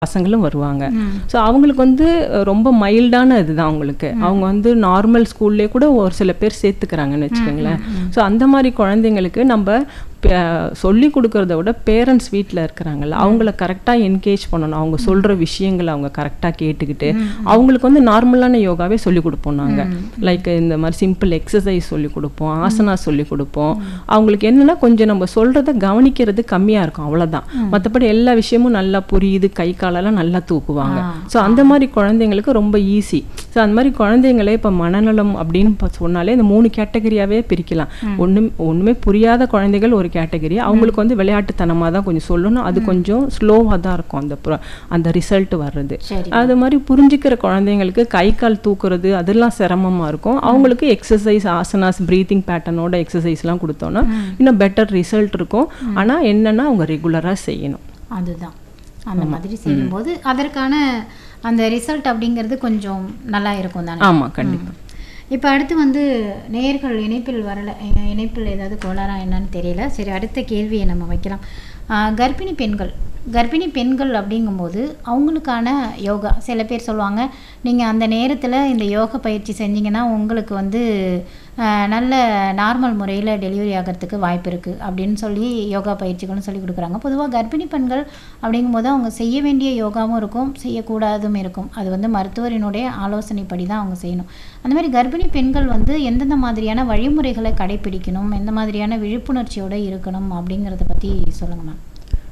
பசங்களும் வருவாங்க ஸோ அவங்களுக்கு வந்து அஹ், ரொம்ப மைல்டான இதுதான் அவங்களுக்கு அவங்க வந்து நார்மல் ஸ்கூல்லே கூட ஒரு சில பேர் சேர்த்துக்கிறாங்கன்னு வச்சுக்கோங்களேன் ஸோ அந்த மாதிரி குழந்தைங்களுக்கு நம்ம சொல்லி கொடுக்கறத விட பேரண்ட்ஸ் வீட்டில் இருக்கிறாங்கல்ல அவங்கள கரெக்டாக என்கேஜ் பண்ணணும் அவங்க சொல்கிற விஷயங்களை அவங்க கரெக்டாக கேட்டுக்கிட்டு அவங்களுக்கு வந்து நார்மலான யோகாவே சொல்லி கொடுப்போம் நாங்கள் லைக் இந்த மாதிரி சிம்பிள் எக்ஸசைஸ் சொல்லி கொடுப்போம் ஆசனா சொல்லி கொடுப்போம் அவங்களுக்கு என்னன்னா கொஞ்சம் நம்ம சொல்கிறத கவனிக்கிறது கம்மியாக இருக்கும் அவ்வளோதான் மற்றபடி எல்லா விஷயமும் நல்லா புரியுது கை காலெல்லாம் நல்லா தூக்குவாங்க ஸோ அந்த மாதிரி குழந்தைங்களுக்கு ரொம்ப ஈஸி ஸோ அந்த மாதிரி குழந்தைங்களே இப்போ மனநலம் அப்படின்னு ப- சொன்னாலே இந்த மூணு கேட்டகரியாவே பிரிக்கலாம் ஒன்றும் ஒன்றுமே புரியாத குழந்தைகள் ஒரு கேட்டகரி அவங்களுக்கு வந்து விளையாட்டுத்தனமாக தான் கொஞ்சம் சொல்லணும் அது கொஞ்சம் ஸ்லோவாக தான் இருக்கும் அந்த pro- அந்த ரிசல்ட் வர்றது சரி அது மாதிரி புரிஞ்சுக்கிற குழந்தைங்களுக்கு கை கால் தூக்குறது அதெல்லாம் சிரமமா இருக்கும் அவங்களுக்கு எக்ஸசைஸ் ஆசனாஸ் ப்ரீத்திங் பேட்டர்னோட எக்ஸசைஸ்லாம் கொடுத்தோன்னா இன்னும் பெட்டர் ரிசல்ட் இருக்கும் ஆனா என்னன்னா அவங்க ரெகுலரா செய்யணும் அதுதான் அந்த மாதிரி செய்யும்போது அதற்கான அந்த ரிசல்ட் அப்படிங்கிறது கொஞ்சம் நல்லா இருக்கும் தானே ஆமா கண்டிப்பா இப்போ அடுத்து வந்து நேயர்கள் இணைப்பில் வரல இ- இணைப்பில் ஏதாவது கோளாறா என்னன்னு தெரியல சரி அடுத்த கேள்வியை நம்ம வைக்கலாம் ஆஹ் கர்ப்பிணி பெண்கள் கர்ப்பிணி பெண்கள் அப்படிங்கும்போது அவங்களுக்கான யோகா சில பேர் சொல்லுவாங்க நீங்கள் அந்த நேரத்தில் இந்த யோகா பயிற்சி செஞ்சீங்கன்னா உங்களுக்கு வந்து ஆஹ் நல்ல நார்மல் முறையில் டெலிவரி ஆகிறதுக்கு வாய்ப்பு இருக்குது அப்படின்னு சொல்லி யோகா பயிற்சிகளும் சொல்லி கொடுக்குறாங்க பொதுவாக கர்ப்பிணி பெண்கள் அப்படிங்கும்போது அவங்க செய்ய வேண்டிய யோகாவும் இருக்கும் செய்யக்கூடாதும் இருக்கும் அது வந்து மருத்துவரினுடைய ஆலோசனைப்படி தான் அவங்க செய்யணும் அந்த மாதிரி கர்ப்பிணி பெண்கள் வந்து எந்தெந்த மாதிரியான வழிமுறைகளை கடைபிடிக்கணும் எந்த மாதிரியான விழிப்புணர்ச்சியோட இருக்கணும் அப்படிங்கிறத பற்றி சொல்லுங்க மேம்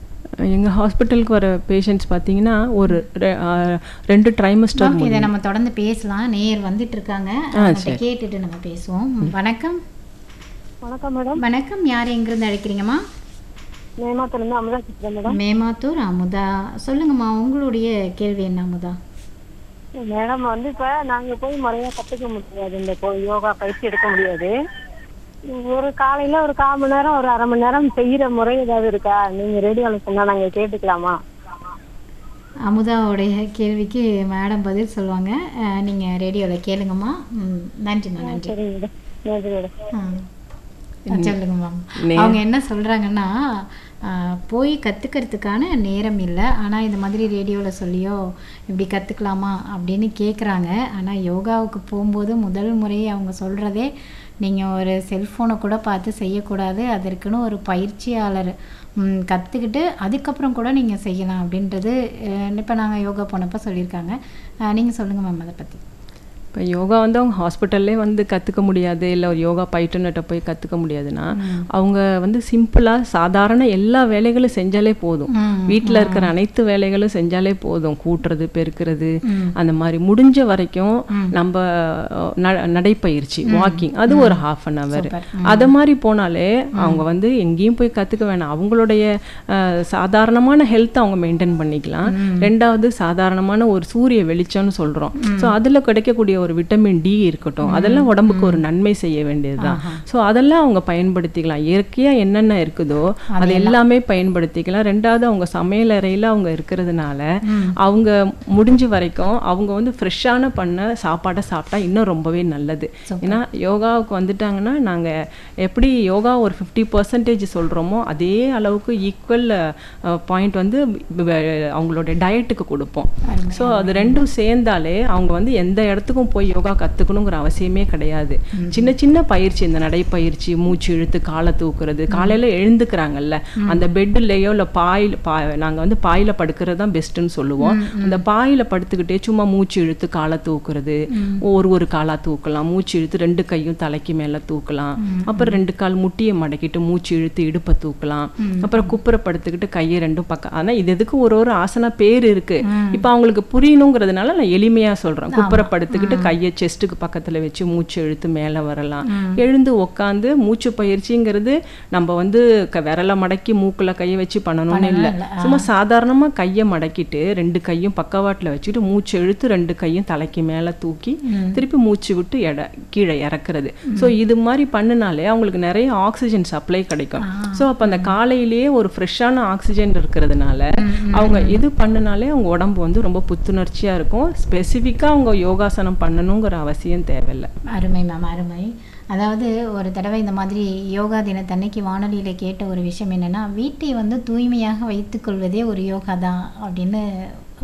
எங்க ஹாஸ்பிட்டலுக்கு வர பேஷண்ட்ஸ் பார்த்தீங்கன்னா ஒரு ரெ- ஆ, ரெண்டு ட்ரைமஸ்டர் மேம் இதை நம்ம தொடர்ந்து பேசலாம் நேயர் வந்துட்டு இருக்காங்க அவங்கள்ட்ட கேட்டுட்டு நம்ம பேசுவோம் வணக்கம் வணக்கம் மேடம் வணக்கம் யார் எங்கிருந்து அழைக்கிறீங்கம்மா மேமாத்திலிருந்து அமுதா பேசுறேன் மேடம் மேமாத்தூர் அமுதா சொல்லுங்கம்மா உங்களுடைய கேள்வி என்ன அமுதா மேடம் வந்து இப்ப நாங்க போய் முறையா கத்துக்க முடியாது இந்த போ- யோகா பயிற்சி எடுக்க முடியாது ஒரு காலையில ஒரு கால் மணி நேரம் ஒரு அரை மணி நேரம் செய்யற முறை ஏதாவது இருக்கா நீங்க ரேடியோல சொன்னா நாங்க கேட்டுக்கலாமா அமுதாவுடைய கேள்விக்கு மேடம் பதில் சொல்லுவாங்க அஹ், நீங்க ரேடியோவில் கேளுங்கம்மா ம், நன்றிம்மா நன்றி சரி மேடம் நன்றி மேடம் ஆ. சொல்லுங்க மேம் அவங்க என்ன சொல்றாங்கன்னா ஆ, போய் கத்துக்கிறதுக்கான நேரம் இல்லை ஆனா இந்த மாதிரி ரேடியோவில் சொல்லியோ இப்படி கத்துக்கலாமா அப்படின்னு கேட்குறாங்க ஆனா யோகாவுக்கு போகும்போது முதல் முறை அவங்க சொல்றதே நீங்க ஒரு செல்ஃபோனை கூட பார்த்து செய்யக்கூடாது அதற்குன்னு ஒரு பயிற்சியாளர் ம், கத்துக்கிட்டு அதுக்கப்புறம் கூட நீங்க செய்யலாம் அப்படின்றது இப்போ நாங்க யோகா போனப்போ சொல்லியிருக்காங்க ஆ, நீங்க சொல்லுங்க மேம் அதை பத்தி இப்போ யோகா வந்து அவங்க ஹாஸ்பிட்டல்லே வந்து கற்றுக்க முடியாது இல்லை ஒரு யோகா பயிற்றுனர்கிட்ட போய் கற்றுக்க முடியாதுன்னா அவங்க வந்து சிம்பிளாக சாதாரண எல்லா வேலைகளும் செஞ்சாலே போதும் ம், வீட்டில் இருக்கிற அனைத்து வேலைகளும் செஞ்சாலே போதும் கூட்டுறது பெருக்கிறது அந்த மாதிரி முடிஞ்ச வரைக்கும் நம்ம அஹ், ந- நடைப்பயிற்சி வாக்கிங் அது ஒரு ஹாஃப் அன் ஹவர் அதை மாதிரி போனாலே அவங்க வந்து எங்கேயும் போய் கற்றுக்க வேணாம் அவங்களுடைய அஹ், சாதாரணமான ஹெல்த் அவங்க மெயின்டைன் பண்ணிக்கலாம் ரெண்டாவது சாதாரணமான ஒரு சூரிய வெளிச்சம்னு சொல்கிறோம் ஸோ அதில் கிடைக்கக்கூடிய ஒரு விட்டமின் டி இருக்கட்டும் அதெல்லாம் உடம்புக்கு ஒரு நன்மை செய்ய வேண்டியதுதான் ஸோ அதெல்லாம் அவங்க பயன்படுத்திக்கலாம் இயற்கையாக என்னென்ன இருக்குதோ அது எல்லாமே பயன்படுத்திக்கலாம் ரெண்டாவது அவங்க சமையலறையில் அவங்க இருக்கிறதுனால அவங்க முடிஞ்ச வரைக்கும் அவங்க வந்து ஃப்ரெஷ்ஷான பண்ண சாப்பாடை சாப்பிட்டா இன்னும் ரொம்பவே நல்லது ஏன்னா யோகாவுக்கு வந்துட்டாங்கன்னா நாங்கள் எப்படி யோகா ஒரு ஃபிஃப்டி பர்சன்டேஜ் சொல்கிறோமோ அதே அளவுக்கு ஈக்குவல் பாயிண்ட் வந்து வ- அவங்களோட டயட்டுக்கு கொடுப்போம் ஸோ அது ரெண்டும் சேர்ந்தாலே அவங்க வந்து எந்த இடத்துக்கும் போய் யோகா கற்றுக்கணுங்கிற அவசியமே கிடையாது சின்ன சின்ன பயிற்சி இந்த நடைப்பயிற்சி மூச்சு இழுத்து காலை தூக்குறது காலையில் எழுந்துக்கிறாங்கல்ல அந்த பெட்டுலேயோ இல்லை பாயில் பா நாங்கள் வந்து பாயில் படுக்கிறது தான் பெஸ்ட்டுன்னு சொல்லுவோம் அந்த பாயில் படுத்துக்கிட்டே சும்மா மூச்சு இழுத்து காலை தூக்குறது ஒரு ஒரு காலா தூக்கலாம் மூச்சு இழுத்து ரெண்டு கையும் தலைக்கு மேலே தூக்கலாம் அப்புறம் ரெண்டு கால் முட்டியை மடக்கிட்டு மூச்சு இழுத்து இடுப்பை தூக்கலாம் அப்புறம் குப்புற படுத்துக்கிட்டு கையை ரெண்டும் பக்கம் ஆனா இது எதுக்கு ஒரு ஒரு ஆசனா பேர் இருக்கு இப்போ அவங்களுக்கு புரியணுங்கிறதுனால நான் எளிமையா சொல்றேன் குப்புற படுத்துக்கிட்டு கையை செஸ்ட்டுக்கு பக்கத்துல வச்சு மூச்சு இழுத்து மேலே வரலாம் எழுந்து உட்காந்து மூச்சு பயிற்சிங்கிறது நம்ம வந்து க- விரல மடக்கி மூக்குல கையை வச்சு பண்ணணும்னு இல்லை சும்மா சாதாரணமா கையை மடக்கிட்டு ரெண்டு கையும் பக்கவாட்டுல வச்சுட்டு மூச்சு இழுத்து ரெண்டு கையும் தலைக்கு மேல தூக்கி திருப்பி மூச்சு விட்டு எட கீழே இறக்குறது ஸோ இது மாதிரி பண்ணினாலே அவங்களுக்கு நிறைய ஆக்சிஜன் சப்ளை கிடைக்கும் ஸோ அப்போ அந்த காலையிலேயே ஒரு ஃப்ரெஷ்ஷான ஆக்சிஜன் இருக்கிறதுனால அவங்க இது பண்ணினாலே அவங்க உடம்பு வந்து ரொம்ப புத்துணர்ச்சியா இருக்கும் ஸ்பெசிஃபிக்காக அவங்க யோகாசனம் பண்ணணுங்கிற அவசியம் தேவையில்லை அருமை மேம் அருமை அதாவது ஒரு தடவை இந்த மாதிரி யோகா தினத்தன்னைக்கு வானொலியில் கேட்ட ஒரு விஷயம் என்னன்னா வீட்டை வந்து தூய்மையாக வைத்துக்கொள்வதே ஒரு யோகா தான் அப்படின்னு